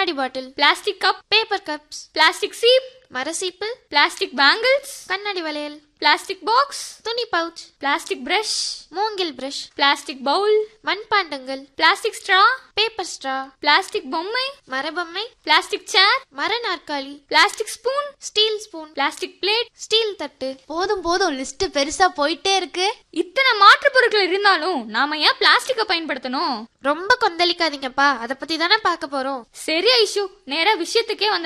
கண்ணாடி bottle plastic cup paper cups plastic சீப் மரசீப்பு பிளாஸ்டிக் பேங்கிள்ஸ் கண்ணாடி வளையல் பிளாஸ்டிக் பாக்ஸ் துணி பவுச் பிளாஸ்டிக் பிரஷ் மூங்கில் பிரஷ் பிளாஸ்டிக் பவுல் மண்பாண்டங்கள் plastic straw paper straw plastic பொம்மை மரபொம்மை பிளாஸ்டிக் சேர் மர நாற்காலி plastic spoon steel spoon plastic plate steel தட்டு போதும் போதும் லிஸ்ட் பெருசா போயிட்டே இருக்கு இத்தனை மாற்று பொருட்கள் இருந்தாலும் நாம ஏன் பிளாஸ்டிக்கை பயன்படுத்தணும் ரொம்ப கொந்தளிக்காதீங்கப்பா அதை பத்தி தானே பார்க்க போறோம் சரி ஐஷு நேரா விஷயத்துக்கே வந்து